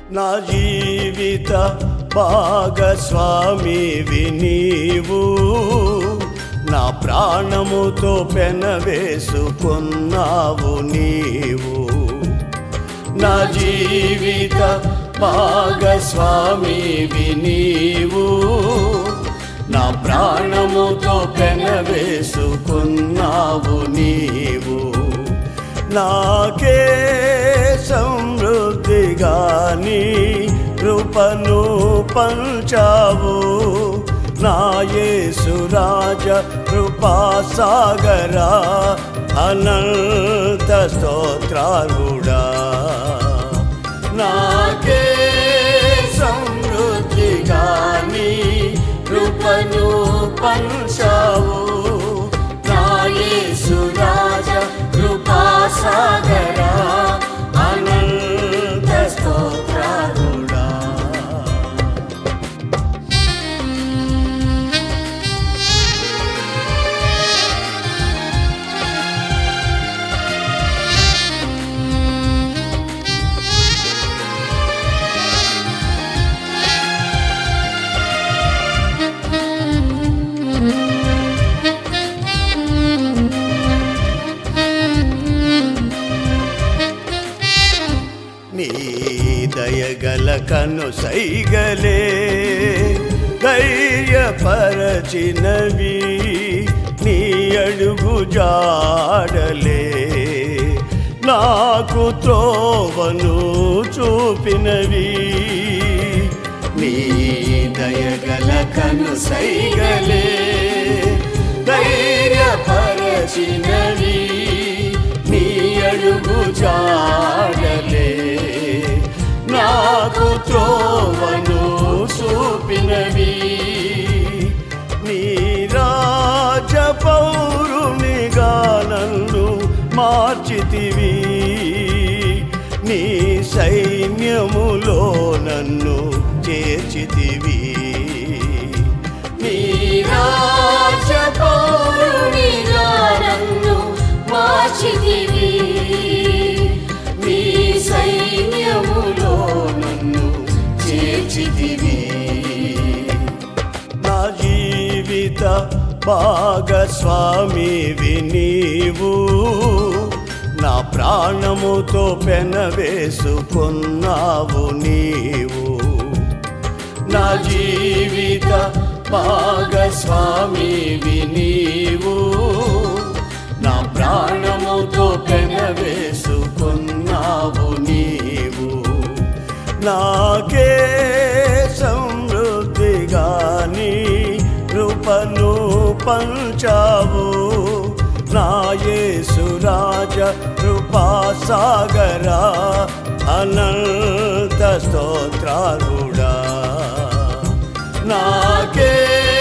నా జీవిత భాగస్వామివి నీవు నా ప్రాణముతో పెనవేసుకున్నావు నీవు నా జీవిత భాగస్వామివి నీవు నా ప్రాణముతో పెనవేసుకున్నావు నీవు నాకే సమృద్ధిగా నీ కృపను పంచావు నాయసురాజ కృపాసాగరా అనంత స్తోత్రాలుడా నాకే సమృద్ధిగా నీ కృపను పంచావు నాయసురాజ కృపాసాగరా అనంత స్తోత్రాలుడా నీ దయగల కను సైగలే ధైర్యపరచినవి నీ అడుగు జాడలే నాకు త్రోవను చూపినవి నీ దయగల కను సైగలే ధైర్యపరచినవి నీ అడుగు జాడలే నాకు త్రోవను చూపినవి నీ రాజ పౌరునిగా నన్ను మార్చితివి నీ సైన్యములో నన్ను చేర్చితివి నీ రాజ పౌరునిగా నన్ను మార్చితివి నీ సైన్యములో నన్ను చేర్చితివి నా జీవిత భాగస్వామివి నీవు నా ప్రాణముతో పెనవేసుకున్నావు నీవు నా జీవిత భాగస్వామివి నీవు నా ప్రాణముతో పెనవేసుకున్నావు నీవు నాకే సమృద్ధిగా నీ కృపను పంచావు నాయసురాజ కృపాసాగరా అనంత స్తోత్రాలుడా నాకే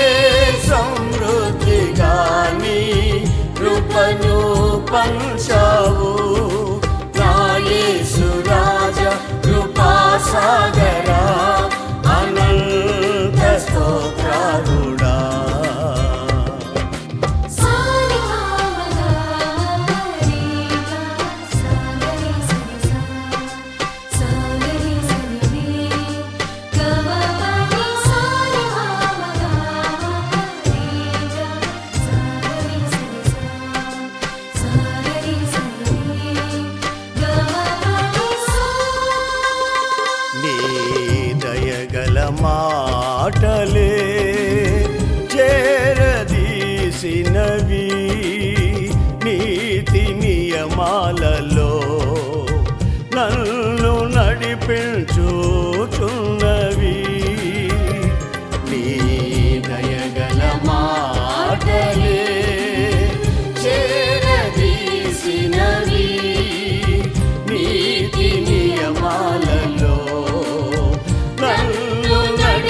సమృద్ధిగా నీ కృపను పంచావు నాయసురాజ కృపాసాగరా అనంత స్తోత్రాలుడా నీ దయగల మాటలే చేరదీసినవి నీతి నియమాలలో నన్ను నడిపించుచున్నవి నీ దయగల మాటలే చేరదీసినవి నీతి నియమాలలో నన్ను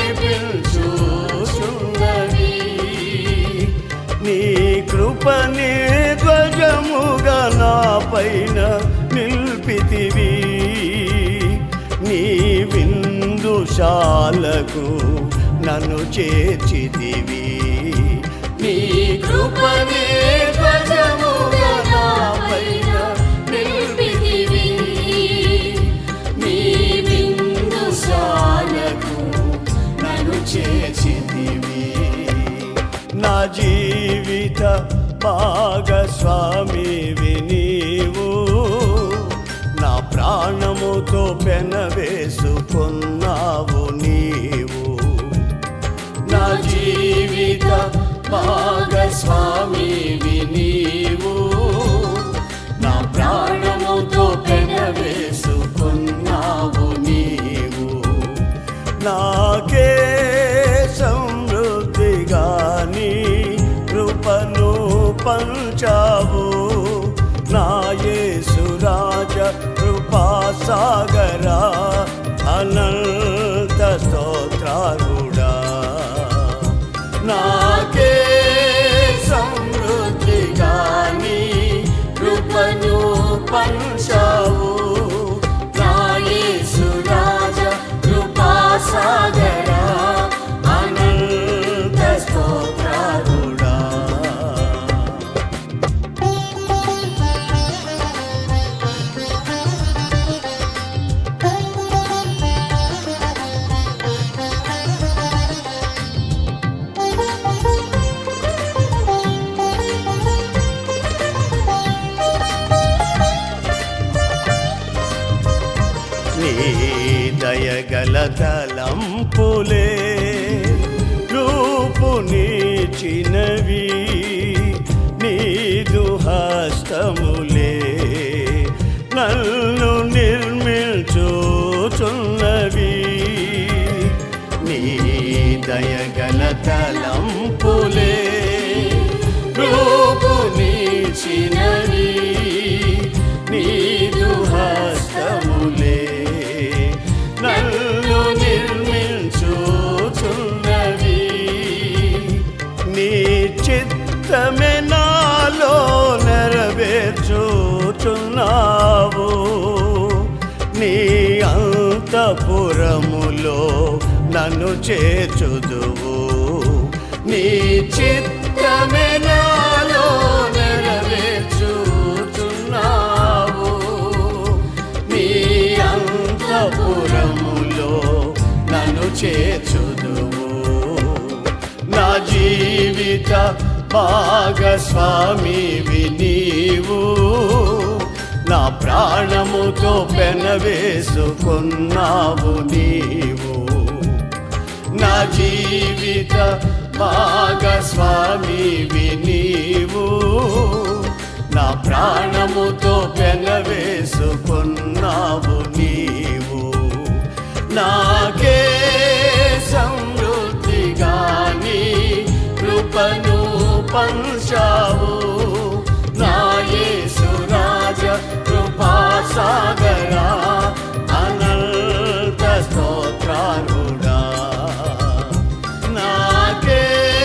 నడిపించుచున్నవి నీ కృపని ధ్వజముగా నా పైన నిల్పితివి నీ విందుశాలకు నన్ను చేర్చితివి నీ కృపని ధ్వజముగా నా పైన నిల్పితివి నీ విందు జీవిత భాగస్వామివి నీవు నా ప్రాణముతో పెనవేసుకున్నావు నీవు నా జీవిత భాగస్వామివి నీవు నా ప్రాణముతో పెనవేసుకున్నావు నీవు నాకే సమృద్ధిగా నీ కృపను పంచావు నా యేసురాజ కృపాసాగరా అనంత స్తోత్రారుడా నాకే సమృద్ధిగా నీ కృపను పంచావు నా యేసురాజ కృపాసాగరా అనంత స్తోత్రారుడా నీ దయగల తలంపులే రూపునిచ్చినవి నీదు హస్తములే నన్ను నిర్మించుచున్నవి నీ దయగల తలంపులే రూపునిచ్చినవి నీదు హస్తములే నన్ను నిర్మించుచున్నవి నీ చిత్తమే నాలో నెరవేర్చుచున్నావు నీ అంతపురములో నన్ను చేర్చుదువు నీ చిత్తమే నాలో నెరవేర్చుచున్నావు నీ అంతపురములో నన్ను చేర్చుదువు నా జీవిత భాగస్వామివి నీవు నా ప్రాణముతో పెనవేసుకున్నావు నీవు నా జీవిత భాగస్వామివి నీవు నా ప్రాణముతో పెనవేసుకున్నావు నీవు నాకే సమృద్ధిగా నీ కృపను పంచావు నా యేసు రాజ కృపాసాగరా అనంత స్తోత్రారుడా నాకే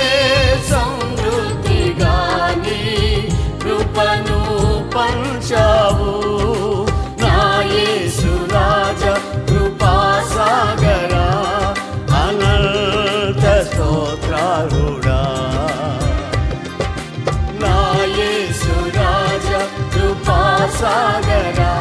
సమృద్ధిగా నీ కృపను పంచావు నా యేసు రాజ కృపాసాగరా అనంత స్తోత్రారుడా నా యేసు రాజ కృపాసాగరా